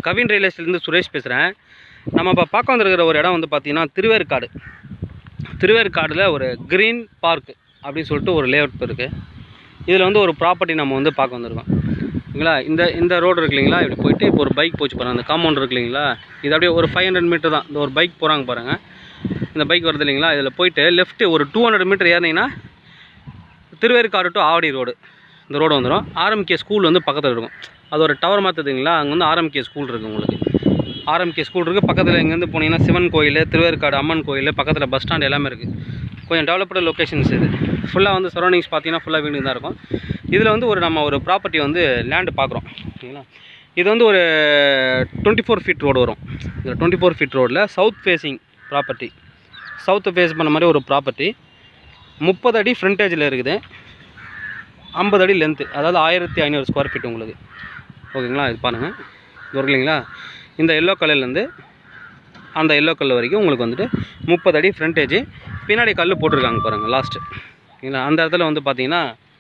Kavin real எஸ்டேட்லேருந்து Suresh பேசுகிறேன் நம்ம இப்போ பார்க்க வந்திருக்கிற ஒரு இடம் வந்து பார்த்திங்கன்னா திருவேற்காடு திருவேற்காடில் ஒரு க்ரீன் பார்க் அப்படின்னு சொல்லிட்டு ஒரு லேஅவுட் இருக்குது இதில் வந்து ஒரு ப்ராப்பர்ட்டி நம்ம வந்து பார்க்க வந்திருக்கோம் ஓகேங்களா இந்த இந்த ரோடு இருக்கு இல்லைங்களா இப்படி போயிட்டு இப்போ ஒரு பைக் போச்சு பாருங்கள் அந்த காம்பவுண்ட் இருக்கு இல்லைங்களா இது அப்படியே ஒரு ஃபைவ் ஹண்ட்ரட் மீட்டர் தான் இந்த ஒரு பைக் போகிறாங்க பாருங்கள் இந்த பைக் வருது இல்லைங்களா இதில் போயிட்டு லெஃப்ட்டு ஒரு டூ ஹண்ட்ரட் மீட்டர் ஏறினீங்கன்னா திருவேற்காடு டு ஆவடி ரோடு இந்த ரோடு வந்துடும் ஆர்எம்கே ஸ்கூல் வந்து பக்கத்தில் இருக்கும் அது ஒரு டவர் மாற்றுதுங்களா அங்கே வந்து ஆர்எம்கே ஸ்கூல் இருக்குது உங்களுக்கு ஆர்எம்கே ஸ்கூல் இருக்குது பக்கத்தில் இங்கேருந்து போனீங்கன்னா சிவன் கோயில் திருவேற்காடு அம்மன் கோயில் பக்கத்தில் பஸ் ஸ்டாண்ட் எல்லாமே இருக்குது கொஞ்சம் டெவலப்டு லொக்கேஷன்ஸ் இது ஃபுல்லாக வந்து சரௌண்டிங்ஸ் பார்த்தீங்கன்னா ஃபுல்லாக வீடு தான் இருக்கும் இதில் வந்து ஒரு நம்ம ஒரு ப்ராப்பர்ட்டி வந்து லேண்டு பார்க்குறோம் ஓகேங்களா இது வந்து ஒரு டுவெண்ட்டி ஃபோர் ஃபீட் ரோடு வரும் இதில் டுவெண்ட்டி ஃபோர் ஃபீட் ரோடில் south facing property south face பண்ண மாதிரி ஒரு ப்ராப்பர்ட்டி முப்பது அடி ஃப்ரண்டேஜில் இருக்குது ஐம்பது அடி லென்த்து அதாவது ஆயிரத்தி ஐநூறு ஸ்கொயர் ஃபீட் உங்களுக்கு ஓகேங்களா இது பாருங்கள் இது ஒரு இல்லைங்களா இந்த எல்லோ கலர்லேருந்து அந்த எல்லோ கல் வரைக்கும் உங்களுக்கு வந்துட்டு முப்பது அடி ஃப்ரண்டேஜ் பின்னாடி கல் போட்டிருக்காங்க பாருங்கள் லாஸ்ட்டு ஓகேங்களா அந்த இடத்துல வந்து பார்த்தீங்கன்னா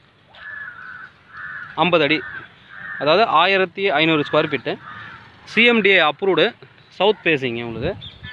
ஐம்பது அடி அதாவது ஆயிரத்தி ஐநூறு square feet CMDA approved south facing உங்களுக்கு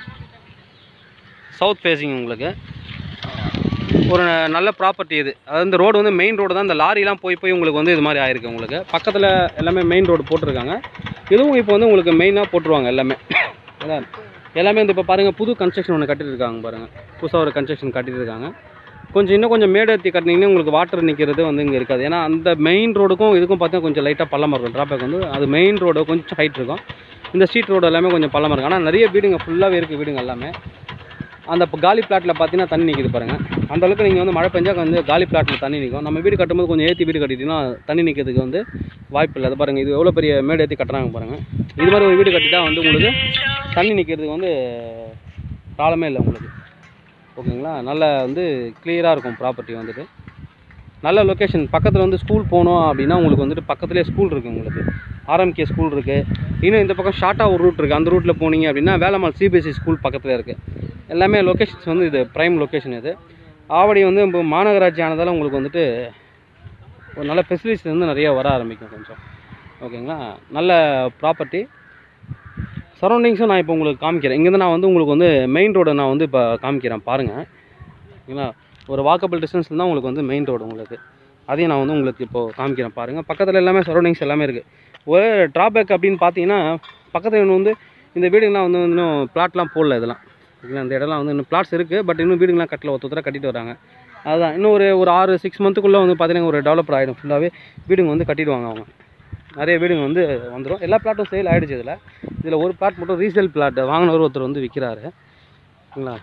சவுத் ஃபேஸிங் உங்களுக்கு ஒரு நல்ல ப்ராப்பர்ட்டி இது அதாவது இந்த ரோடு வந்து மெயின் ரோடு தான் இந்த லாரிலாம் போய் போய் உங்களுக்கு வந்து இது மாதிரி ஆயிருக்கு உங்களுக்கு பக்கத்தில் எல்லாமே மெயின் ரோடு போட்டிருக்காங்க இதுவும் இப்போ வந்து உங்களுக்கு மெயினாக போட்டுருவாங்க எல்லாமே அதான் எல்லாமே வந்து இப்போ பாருங்கள் புது கன்ஸ்ட்ரக்ஷன் ஒன்று கட்டிட்டு இருக்காங்க பாருங்கள் புதுசாக ஒரு கன்ஸ்ட்ரக்ஷன் கட்டிட்டு இருக்காங்க கொஞ்சம் இன்னும் கொஞ்சம் மேடு ஏற்றி கட்டினீங்கன்னா உங்களுக்கு வாட்டர் நிற்கிறது வந்து இங்கே இருக்காது ஏன்னா அந்த மெயின் ரோடுக்கும் இதுக்கும் பார்த்தா கொஞ்சம் லைட்டாக பள்ளமாக இருக்கும் ட்ராபேக் வந்து அது மெயின் ரோடு கொஞ்சம் ஹைட் இருக்கும் இந்த ஸ்ட்ரீட் ரோடு எல்லாமே கொஞ்சம் பள்ளமாக இருக்கும் ஆனால் நிறைய வீடுங்க ஃபுல்லாகவே இருக்குது வீடுங்க எல்லாமே அந்த இப்போ காலி பிளாட்டில் பார்த்தீங்கன்னா தண்ணி நிற்கிது பாருங்கள் அந்த அளவுக்கு நீங்கள் வந்து மழை பெஞ்சா வந்து காலி பிளாட்டில் தண்ணி நிற்கும் நம்ம வீடு கட்டும்போது கொஞ்சம் ஏற்றி வீடு கட்டிட்டீங்கன்னா தண்ணி நிற்கிறதுக்கு வந்து வாய்ப்பு இல்லை அது பாருங்கள் இது எவ்வளோ பெரிய மேடு ஏற்றி கட்டுறாங்க பாருங்கள் இது மாதிரி ஒரு வீடு கட்டிட்டா வந்து உங்களுக்கு தண்ணி நிற்கிறதுக்கு வந்து ப்ராப்ளமே இல்லை உங்களுக்கு ஓகேங்களா நல்ல வந்து கிளியராக இருக்கும் ப்ராப்பர்ட்டி வந்துட்டு நல்ல லொக்கேஷன் பக்கத்தில் வந்து ஸ்கூல் போகணும் அப்படின்னா உங்களுக்கு வந்துட்டு பக்கத்துலேயே ஸ்கூல் இருக்குது உங்களுக்கு ஆர்எம்கே ஸ்கூல் இருக்குது இன்னும் இந்த பக்கம் ஷார்ட்டாக ஒரு ரூட் இருக்குது அந்த ரூட்டில் போனீங்க அப்படின்னா வேலம்மாள் சிபிஎஸ்சி ஸ்கூல் பக்கத்தில் இருக்குது எல்லாமே லொக்கேஷன்ஸ் வந்து இது ப்ரைம் லொக்கேஷன் இது ஆவடி வந்து இப்போ மாநகராட்சி ஆனதால் உங்களுக்கு வந்துட்டு ஒரு நல்ல ஃபெசிலிட்டிஸ் வந்து நிறைய வர ஆரம்பிக்கும் கொஞ்சம் ஓகேங்களா நல்ல ப்ராப்பர்ட்டி சரௌண்டிங்ஸும் நான் இப்போ உங்களுக்கு காமிக்கிறேன் இங்கேருந்து நான் வந்து உங்களுக்கு வந்து மெயின் ரோடை நான் வந்து இப்போ காமிக்கிறேன் பாருங்கள் ஓகேங்களா ஒரு வாக்கபிள் டிஸ்டன்ஸில் தான் உங்களுக்கு வந்து மெயின் ரோடு உங்களுக்கு அதையும் நான் வந்து உங்களுக்கு இப்போது காமிக்கிறேன் பாருங்கள் பக்கத்தில் எல்லாமே சரௌண்டிங்ஸ் எல்லாமே இருக்குது ஒரு ட்ராபேக் அப்படின்னு பார்த்தீங்கன்னா பக்கத்தில் இன்னும் வந்து இந்த வீடுங்களாம் வந்து இன்னும் பிளாட்லாம் போடல இதெல்லாம் ஓகேங்களா இந்த இடம்லாம் வந்து இன்னும் பிளாட்ஸ் இருக்குது பட் இன்னும் வீடுங்களாம் கட்டல ஒருத்தர கட்டிட்டு வராங்க அதுதான் இன்னும் ஒரு ஒரு ஆறு சிக்ஸ் மந்த்துக்குள்ளே வந்து பார்த்தீங்கன்னா ஒரு டெவலப்பர் ஆகிடும் ஃபுல்லாகவே வீடுங்க வந்து கட்டிடுவாங்க அவங்க நிறைய வீடுங்க வந்து வந்துடும் எல்லா பிளாட்டும் சேல் ஆகிடுச்சு இதில் இதில் ஒரு பிளாட் மட்டும் ரீசேல் பிளாட் வாங்கினவர் ஒருத்தர் வந்து விற்கிறாரு ஓகேங்களா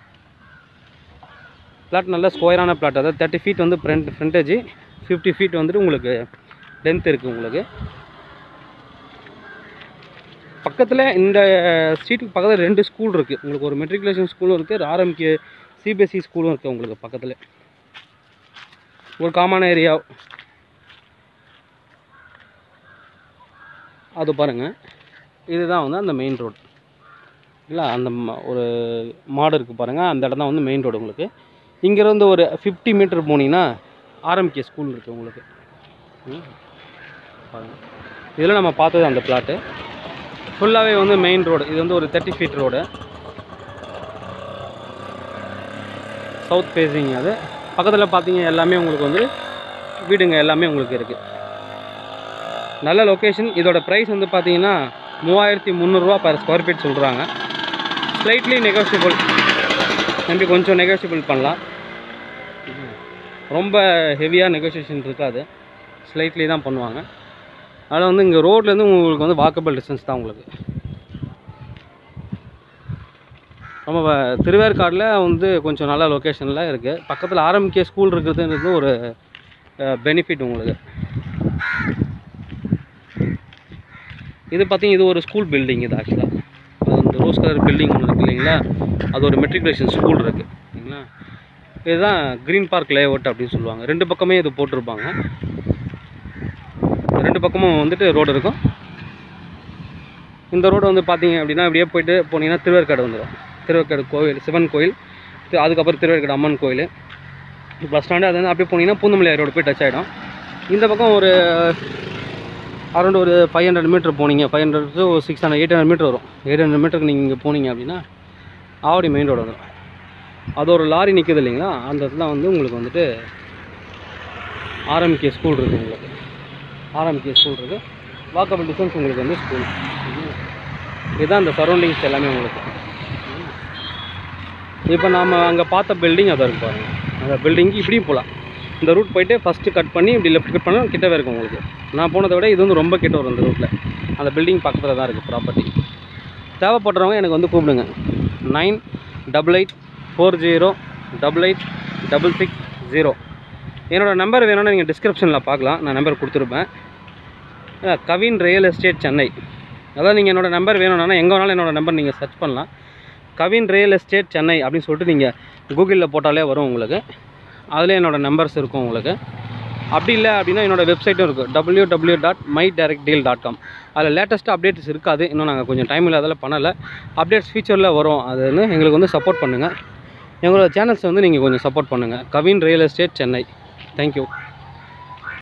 பிளாட் நல்ல ஸ்கொயரான பிளாட் அதாவது தேர்ட்டி ஃபீட் வந்து ஃப்ரண்ட் ஃப்ரண்டேஜ் ஃபிஃப்டி ஃபீட் வந்துட்டு உங்களுக்கு லென்த் இருக்குது உங்களுக்கு பக்கத்தில் இந்த ஸ்ட்ரீட்டுக்கு பக்கத்தில் ரெண்டு ஸ்கூல் இருக்குது உங்களுக்கு ஒரு மெட்ரிகுலேஷன் ஸ்கூலும் இருக்குது ஆர்எம்கே சிபிஎஸ்சி ஸ்கூலும் இருக்குது உங்களுக்கு பக்கத்தில் ஒரு காமன் ஏரியா அது பாருங்கள் இதுதான் வந்து அந்த மெயின் ரோடு இல்லை அந்த ம- ஒரு மாடு இருக்குது பாருங்கள் அந்த இடம் தான் வந்து மெயின் ரோடு உங்களுக்கு இங்கேருந்து ஒரு ஃபிஃப்டி மீட்டர் போனீங்கன்னா ஆர்எம்கே ஸ்கூல் இருக்குது உங்களுக்கு ம். பாருங்க இதில் நம்ம பார்த்தது அந்த பிளாட்டு ஃபுல்லாகவே வந்து மெயின் ரோடு இது வந்து ஒரு thirty feet road south facing அது பக்கத்தில் பார்த்தீங்க எல்லாமே உங்களுக்கு வந்து வீடுங்க எல்லாமே உங்களுக்கு இருக்குது நல்ல லொக்கேஷன் இதோட ப்ரைஸ் வந்து பார்த்தீங்கன்னா மூவாயிரத்தி முந்நூறுரூவா பர் ஸ்கொயர் ஃபீட் சொல்கிறாங்க ஸ்லைட்லி நெகோஷியபிள் நம்பி கொஞ்சம் நெகோஷியபிள் பண்ணலாம் ரொம்ப ஹெவியாக நெகோஷியேஷன் இருக்காது ஸ்லைட்லி தான் பண்ணுவாங்க அதனால் வந்து இங்கே ரோட்லேருந்து உங்களுக்கு வந்து வாக்கபிள் டிஸ்டன்ஸ் தான் உங்களுக்கு நம்ம வ- திருவேற்காடில் வந்து கொஞ்சம் நல்ல லொக்கேஷனில் இருக்குது பக்கத்தில் ஆர்எம்கே ஸ்கூல் இருக்கிறதுன்றது ஒரு பெனிஃபிட் உங்களுக்கு இது பார்த்தீங்க இது ஒரு ஸ்கூல் பில்டிங் இது ஆக்சுவலாக அது அந்த ரோஸ் கலர் பில்டிங் ஒன்று இருக்கு இல்லைங்களா அது ஒரு மெட்ரிகுலேஷன் ஸ்கூல் இருக்குது சரிங்களா இதுதான் க்ரீன் பார்க் லேஅவுட் அப்படின்னு சொல்லுவாங்க ரெண்டு பக்கமே இது போட்டிருப்பாங்க ரெண்டு பக்கமும் வந்துட்டு ரோடு இருக்கும் இந்த ரோடு வந்து பார்த்தீங்க அப்படின்னா இப்படியே போயிட்டு போனீங்கன்னா திருவேற்காடு வந்துடும் திருவேற்காடு கோவில் சிவன் கோயில் தி- அதுக்கப்புறம் திருவேற்காடு அம்மன் கோயில் பஸ் ஸ்டாண்டு அது வந்து அப்படியே போனீங்கன்னா பூந்தமல்லி ரோடு போய் டச் ஆகிடும் இந்த பக்கம் ஒரு அரௌண்ட் ஒரு ஃபைவ் ஹண்ட்ரட் மீட்டர் போனீங்க five hundred to six hundred eight hundred meter வரும் எயிட் ஹண்ட்ரட் மீட்டருக்கு நீங்கள் இங்கே போனீங்க அப்படின்னா ஆவடி மெயின் ரோடு வந்துடும் அது ஒரு லாரி நிற்குது இல்லைங்களா அந்த இடத்துல வந்து உங்களுக்கு வந்துட்டு ஆர்எம்கே ஸ்கூல் இருக்குது உங்களுக்கு ஆர்எம்கே ஸ்கூல் இருக்குது வாக்கபிள் டிஸ்டன்ஸ் உங்களுக்கு வந்து ஸ்கூல் இதுதான் அந்த சரௌண்டிங்ஸ் எல்லாமே உங்களுக்கு இப்போ நாம் அங்கே பார்த்த பில்டிங் அதை இருக்கு பாருங்க அந்த பில்டிங்க்கு இப்படியும் போகலாம் இந்த ரூட் போயிட்டு ஃபஸ்ட்டு கட் பண்ணி இப்படி லெஃப்ட் கட் பண்ணால் கிட்டவே இருக்கும் உங்களுக்கு நான் போனதை விட இது வந்து ரொம்ப கிட்ட வரும் அந்த ரூட்டில் அந்த பில்டிங் பக்கத்தில் தான் இருக்குது ப்ராப்பர்ட்டி தேவைப்படுறவங்க எனக்கு வந்து கூப்பிடுங்க nine double eight four zero double eight double six zero என்னோடய நம்பர் வேணும்னா நீங்கள் டிஸ்கிரிப்ஷனில் பார்க்கலாம் நான் நம்பர் கொடுத்துருப்பேன் அஹ் கவின் ரியல் எஸ்டேட் சென்னை அதாவது நீங்கள் என்னோடய நம்பர் வேணும்னா எங்கே வேணாலும் என்னோடய நம்பர் நீங்கள் சர்ச் பண்ணலாம் கவின் ரியல் எஸ்டேட் சென்னை அப்படின்னு சொல்லிட்டு நீங்கள் கூகுளில் போட்டாலே வரும் உங்களுக்கு அதில் என்னோடய நம்பர்ஸ் இருக்கும் உங்களுக்கு அப்படி இல்லை அப்படின்னா என்னோடய வெப்சைட்டும் இருக்குது W W dot my direct deal dot com அதில் லேட்டஸ்ட் அப்டேட்ஸ் இருக்காது இன்னும் நாங்கள் கொஞ்சம் டைம் இல்லாதால பண்ணலை அப்டேட்ஸ் ஃபியூச்சரில் வரும் அதுன்னு எங்களுக்கு வந்து சப்போர்ட் பண்ணுங்கள் எங்களோட சேனல்ஸ் வந்து நீங்கள் கொஞ்சம் சப்போர்ட் பண்ணுங்கள் Kavin real estate Chennai thank you